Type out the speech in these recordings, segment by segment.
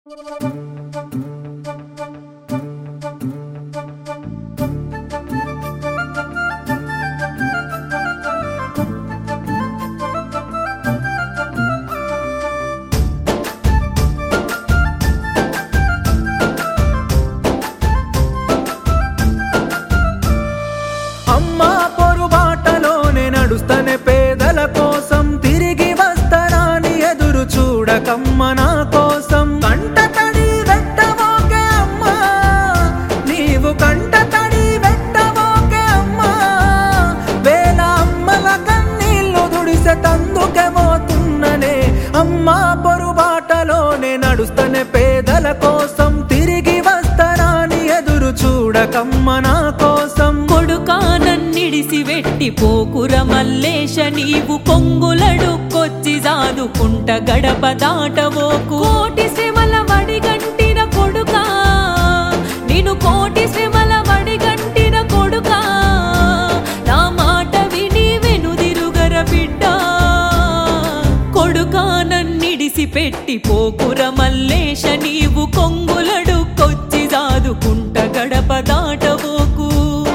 అమ్మా పొరుబాటలోనే నడుస్తనే పేదల కోసం తిరిగి వస్తనాని ఎదురు చూడకమ్మ నా కోసం కంట తడి వెట్టవోకే అమ్మా నీవు కంట తడి వెట్టవోకే అమ్మా వేల అమ్మల కన్నీళ్లు దుడిసె తందుకే మోతున్ననే అమ్మా పొరుబాటలోనే నడుస్తనే పేదల కోసం తిరిగి వస్తనాని ఎదురు చూడకమ్మ నా కోసం కొడుకా నన్నిడిసి వెట్టి పోకుర మల్లేశ నీవు కొంగులడుక్కొచ్చి జాదుకుంట గడప దాటవోకు కోటి శ్రమల వడిగంటిన కొడుకా నేను కోటి శ్రమల వడిగంటిన కొడుకా నా మాట విని వెనుదిరుగర బిడ్డ కొడుకా నన్నిడిసి పెట్టి పోకుర మల్లేశ నీవు కొంగులడుక్కొచ్చి జాదుకుంట గడప దాటవోకు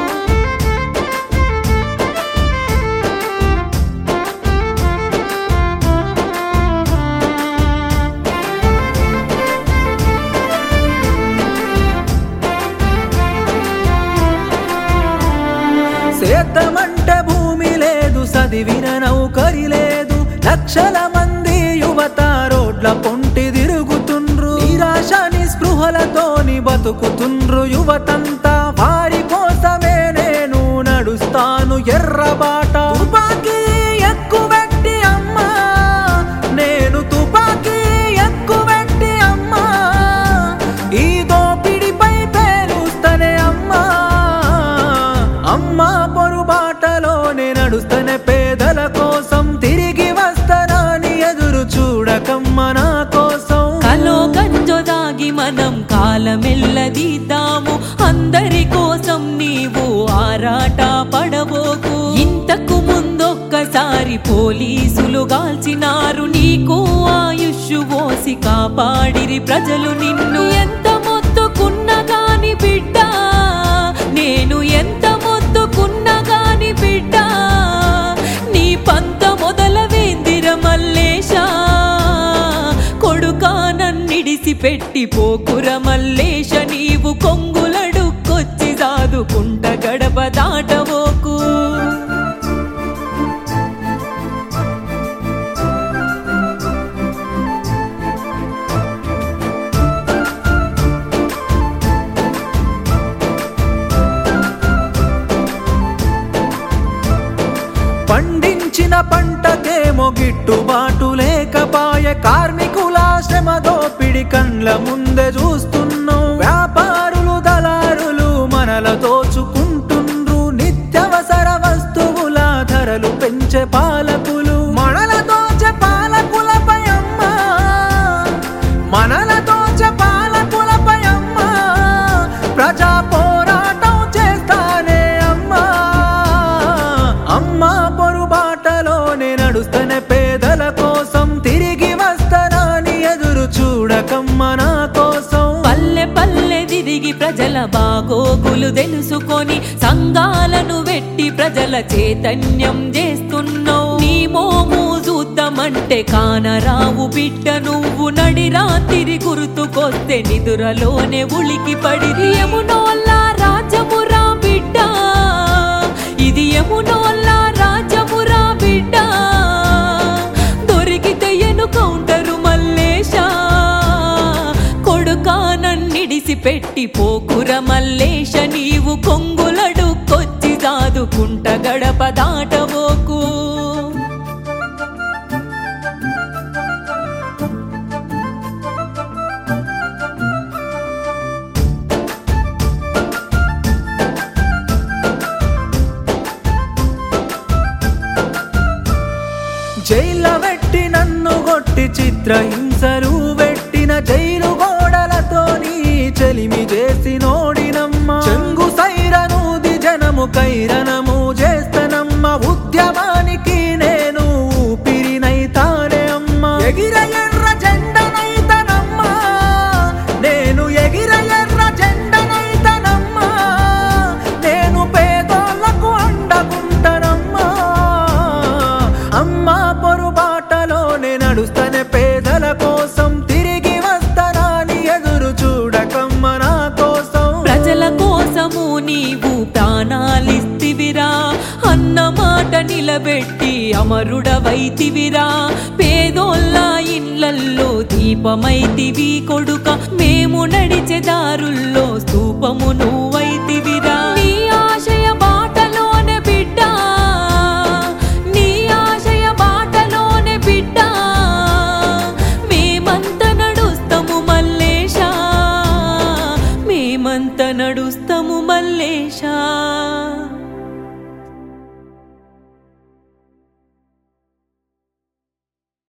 సేద్యమంటే భూమి లేదు చదివిన నౌకరి లేదు లక్షల మంది యువత రోడ్ల పొంటి తిరుగుతుండ్రు నిరాశ నిస్పృహలతోని బతుకుతుండ్రు యువతంతా వారి కోసమే నేను నడుస్తాను ఎర్రబాట తుపాకీ ఎక్కువెట్టి అమ్మా నేను తుపాకీ ఎక్కువెట్టి అమ్మా ఈ దోపిడిపై పేరుస్తనే అమ్మా అమ్మా పొరుబాటలోనే నడుస్తనే పేదల కోసం తిరిగి వస్తనాని ఎదురు చూడకమ్మ నా కోసం కలో గంజో దాగి మనం కాలమెల్లదీద్దాము అందరి కోసం నీవు ఆరాట పడబోకు ఇంతకు ముందొక్కసారి పోలీసులు గాల్చినారు నీకు ఆయుష్ ఓసి కాపాడిరి ప్రజలు నిన్ను ఎంత మొత్తుకున్నా గాని బిడ్డ నేను ఎంత మొత్తుకున్నా గాని బిడ్డ నీ పంత మొదల వేందిర మల్లేశా కొడుకా నన్నిడిసి పెట్టి పోకుర మల్లేశ నీవు కొంగులడుక్కొచ్చి జాదుకుంట గడప దాటవోకు పండించిన పంటకేమో గిట్టుబాటు లేకపాయ కార్మికుల శ్రమ దోపిడి కండ్ల ముందే చూస్తున్నాం వ్యాపారులు దళారులు మనల దోచుకుంటుండ్రు నిత్యవసర వస్తువుల ధరలు పెంచే పాలకులు మనల దోచే పాలకులపై అమ్మా మనల దోచే పాలకులపై అమ్మా ప్రజా పోరాటం చేస్తానే అమ్మా అమ్మా పొరుబాటలోనే నడుస్తనే పేదల కోసం తిరిగి వస్తనాని ఎదురు చూడకమ్మ నా కోసం పల్లె పల్లె తిరిగి ప్రజల బాగోగులు తెలుసుకొని సంఘాలను వెట్టి ప్రజల చైతన్యం చేస్తున్నావు నీ మోము చూద్దామంటే కానరావు బిడ్డ నువ్వు నడి రాత్రి గుర్తుకొస్తే నిదురలోనే ఉలికి పడి యమునోల్లా రాజమురా బిడ్డ ఇది యమునోల్లా రాజమురా బిడ్డ దొరికితే ఎను కౌంటరు మల్లేశా కొడుకా నన్నిడిసి పెట్టి పోకుర మల్లేశ నీవు కొంగులడుక్కొచ్చి జాదుకుంట గడప దాటవోకు జైల వెట్టి నన్ను కొట్టి చిత్రహింసలు పెట్టిన జైలు గోడలతోని చెలిమి చేసి నోడినమ్మ చెంగు సైరనూది జనము కైరనము చేస్తనమ్మ ఉద్యమానికి నేను ఊపిరినైతానే అమ్మ ఎగిర ఎర్ర జెండనైతనమ్మా నిలబెట్టి అమరుడవైతివిరా పేదోళ్ళ ఇళ్ళల్లో దీపమైతివి కొడుక మేము నడిచే దారుల్లో స్తూపము నువ్వైతివిరా